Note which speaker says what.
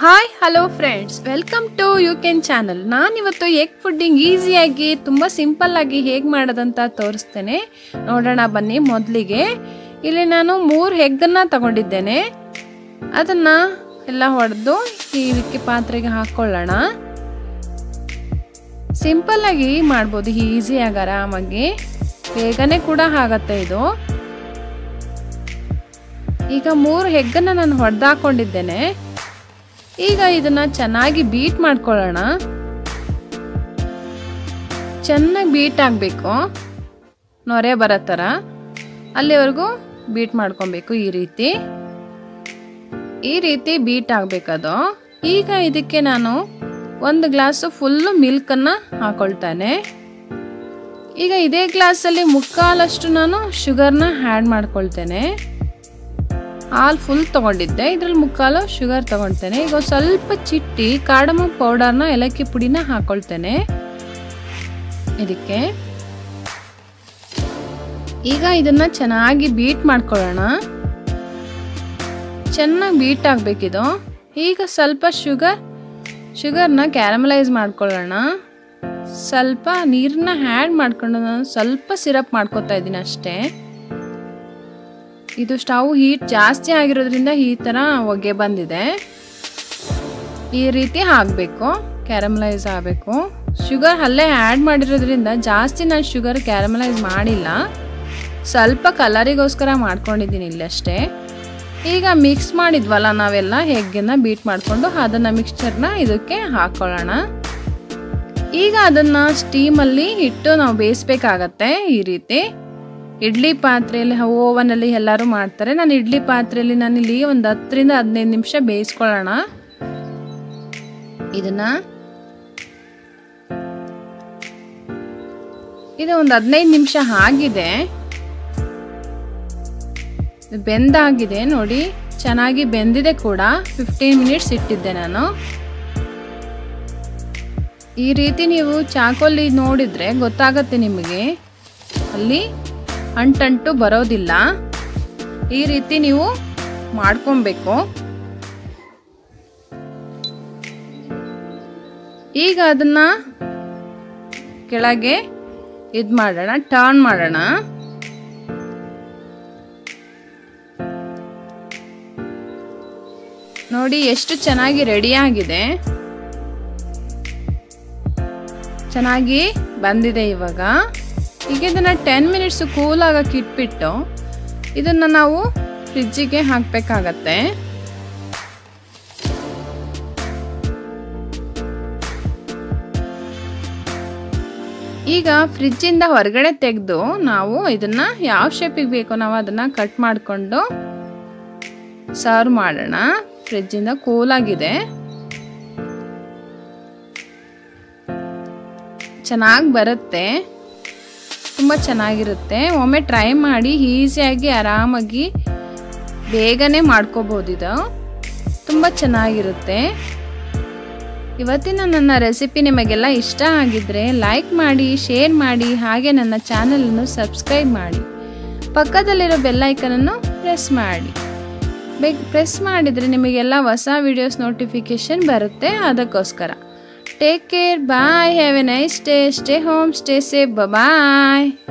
Speaker 1: hi hello friends welcome to you can channel ನಾನಿವತ್ತು egg pudding ಈಸಿಯಾಗಿ ತುಂಬ simple ಆಗಿ ಹೇಗೆ ಮಾಡೋದಂತ ತೋರಿಸ್ತೇನೆ ನೋಡೋಣ ಬನ್ನಿ ಮೊದಲಿಗೆ ಇಲ್ಲಿ ನಾನು ಮೂರು ಎಗ್ಗನ್ನು ತಗೊಂಡಿದ್ದೇನೆ ಅದನ್ನು ಎಲ್ಲ ಹೊಡೆದು ಇದಕ್ಕೆ ಪಾತ್ರೆಗೆ ಹಾಕ್ಕೊಳ್ಳೋಣ ಸಿಂಪಲ್ ಆಗಿ ಮಾಡ್ಬೋದು ಈಸಿಯಾಗಿ ಆರಾಮಾಗಿ ಬೇಗನೆ ಕೂಡ ಆಗತ್ತೆ ಇದು ಈಗ ಮೂರು ಹೆಗ್ಗನ್ನು ನಾನು ಹೊಡೆದಾಕೊಂಡಿದ್ದೇನೆ ಈಗ ಇದನ್ನ ಚೆನ್ನಾಗಿ ಬೀಟ್ ಮಾಡ್ಕೊಳ್ಳೋಣ ಚೆನ್ನಾಗಿ ಬೀಟ್ ಆಗಬೇಕು ನೊರೆ ಬರೋ ಥರ ಅಲ್ಲಿವರೆಗೂ ಬೀಟ್ ಮಾಡ್ಕೊಬೇಕು ಈ ರೀತಿ ಈ ರೀತಿ ಬೀಟ್ ಆಗಬೇಕದು ಈಗ ಇದಕ್ಕೆ ನಾನು ಒಂದು ಗ್ಲಾಸು ಫುಲ್ಲು ಮಿಲ್ಕನ್ನು ಹಾಕೊಳ್ತಾನೆ ಈಗ ಇದೇ ಗ್ಲಾಸಲ್ಲಿ ಮುಕ್ಕಾಲಷ್ಟು ನಾನು ಶುಗರ್ನ ಆ್ಯಡ್ ಮಾಡ್ಕೊಳ್ತೇನೆ ಹಾಲು ಫುಲ್ ತೊಗೊಂಡಿದ್ದೆ ಇದ್ರಲ್ಲಿ ಮುಕ್ಕಾಲು ಶುಗರ್ ತೊಗೊಳ್ತೇನೆ ಈಗ ಸ್ವಲ್ಪ ಚಿಟ್ಟಿ ಕಾಡಮ ಪೌಡರ್ನ ಏಲಕ್ಕಿ ಪುಡಿನ ಹಾಕೊಳ್ತೇನೆ ಇದಕ್ಕೆ ಈಗ ಇದನ್ನ ಚೆನ್ನಾಗಿ ಬೀಟ್ ಮಾಡ್ಕೊಳ್ಳೋಣ ಚೆನ್ನಾಗಿ ಬೀಟ್ ಆಗಬೇಕಿದು ಈಗ ಸ್ವಲ್ಪ ಶುಗರ್ ಶುಗರ್ನ ಕ್ಯಾರಮಲೈಸ್ ಮಾಡ್ಕೊಳ್ಳೋಣ ಸ್ವಲ್ಪ ನೀರನ್ನ ಆ್ಯಡ್ ಮಾಡ್ಕೊಂಡು ನಾನು ಸ್ವಲ್ಪ ಸಿರಪ್ ಮಾಡ್ಕೊತಾ ಇದ್ದೀನಿ ಅಷ್ಟೇ ಇದು ಸ್ಟವ್ ಹೀಟ್ ಜಾಸ್ತಿ ಆಗಿರೋದ್ರಿಂದ ಈ ಥರ ಹೊಗೆ ಬಂದಿದೆ ಈ ರೀತಿ ಹಾಕಬೇಕು ಕ್ಯಾರಮಲೈಸ್ ಆಗಬೇಕು ಶುಗರ್ ಅಲ್ಲೇ ಆ್ಯಡ್ ಮಾಡಿರೋದ್ರಿಂದ ಜಾಸ್ತಿ ನಾನು ಶುಗರ್ ಕ್ಯಾರಮಲೈಸ್ ಮಾಡಿಲ್ಲ ಸ್ವಲ್ಪ ಕಲರಿಗೋಸ್ಕರ ಮಾಡ್ಕೊಂಡಿದ್ದೀನಿ ಇಲ್ಲಷ್ಟೇ ಈಗ ಮಿಕ್ಸ್ ಮಾಡಿದ್ವಲ್ಲ ನಾವೆಲ್ಲ ಹೆಗ್ಗನ್ನ ಬೀಟ್ ಮಾಡಿಕೊಂಡು ಅದನ್ನು ಮಿಕ್ಸ್ಚರ್ನ ಇದಕ್ಕೆ ಹಾಕ್ಕೊಳ್ಳೋಣ ಈಗ ಅದನ್ನು ಸ್ಟೀಮಲ್ಲಿ ಇಟ್ಟು ನಾವು ಬೇಯಿಸ್ಬೇಕಾಗತ್ತೆ ಈ ರೀತಿ ಇಡ್ಲಿ ಪಾತ್ರೆಯಲ್ಲಿ ಓವನಲ್ಲಿ ಎಲ್ಲರೂ ಮಾಡ್ತಾರೆ ನಾನು ಇಡ್ಲಿ ಪಾತ್ರೆಯಲ್ಲಿ ನಾನಿಲ್ಲಿ ಒಂದು ಹತ್ತರಿಂದ ಹದಿನೈದು ನಿಮಿಷ ಬೇಯಿಸ್ಕೊಳ್ಳೋಣ ಇದನ್ನ ಇದು ಒಂದು ಹದಿನೈದು ನಿಮಿಷ ಆಗಿದೆ ಬೆಂದಾಗಿದೆ ನೋಡಿ ಚೆನ್ನಾಗಿ ಬೆಂದಿದೆ ಕೂಡ ಫಿಫ್ಟೀನ್ ಮಿನಿಟ್ಸ್ ಇಟ್ಟಿದ್ದೆ ನಾನು ಈ ರೀತಿ ನೀವು ಚಾಕೋಲಿ ನೋಡಿದ್ರೆ ಗೊತ್ತಾಗತ್ತೆ ನಿಮಗೆ ಅಲ್ಲಿ ಅಂಟಂಟು ಬರೋದಿಲ್ಲ ಈ ರೀತಿ ನೀವು ಮಾಡ್ಕೊಬೇಕು ಈಗ ಅದನ್ನ ಕೆಳಗೆ ಇದು ಮಾಡೋಣ ಟರ್ನ್ ಮಾಡೋಣ ನೋಡಿ ಎಷ್ಟು ಚೆನ್ನಾಗಿ ರೆಡಿ ಆಗಿದೆ ಚೆನ್ನಾಗಿ ಬಂದಿದೆ ಇವಾಗ ಈಗ ಇದನ್ನು ಟೆನ್ ಮಿನಿಟ್ಸ್ ಕೂಲ್ ಆಗಕ್ಕೆ ಇಟ್ಬಿಟ್ಟು ಇದನ್ನು ನಾವು ಫ್ರಿಜ್ಜಿಗೆ ಹಾಕಬೇಕಾಗತ್ತೆ ಈಗ ಫ್ರಿಜ್ಜಿಂದ ಹೊರಗಡೆ ತೆಗೆದು ನಾವು ಇದನ್ನ ಯಾವ ಶೇಪಿಗೆ ಬೇಕೋ ನಾವು ಅದನ್ನ ಕಟ್ ಮಾಡಿಕೊಂಡು ಸರ್ವ್ ಮಾಡೋಣ ಫ್ರಿಜ್ಜಿಂದ ಕೂಲಾಗಿದೆ ಚೆನ್ನಾಗಿ ಬರುತ್ತೆ ತುಂಬ ಚೆನ್ನಾಗಿರುತ್ತೆ ಒಮ್ಮೆ ಟ್ರೈ ಮಾಡಿ ಈಸಿಯಾಗಿ ಆರಾಮಾಗಿ ಬೇಗನೆ ಮಾಡ್ಕೋಬೋದು ಇದು ತುಂಬ ಚೆನ್ನಾಗಿರುತ್ತೆ ಇವತ್ತಿನ ನನ್ನ ರೆಸಿಪಿ ನಿಮಗೆಲ್ಲ ಇಷ್ಟ ಆಗಿದ್ರೆ ಲೈಕ್ ಮಾಡಿ ಶೇರ್ ಮಾಡಿ ಹಾಗೆ ನನ್ನ ಚಾನಲನ್ನು ಸಬ್ಸ್ಕ್ರೈಬ್ ಮಾಡಿ ಪಕ್ಕದಲ್ಲಿರೋ ಬೆಲ್ಲೈಕನನ್ನು ಪ್ರೆಸ್ ಮಾಡಿ ಬೆ ಪ್ರೆಸ್ ಮಾಡಿದರೆ ನಿಮಗೆಲ್ಲ ಹೊಸ ವಿಡಿಯೋಸ್ ನೋಟಿಫಿಕೇಷನ್ ಬರುತ್ತೆ ಅದಕ್ಕೋಸ್ಕರ take care bye have a nice day stay home stay safe bye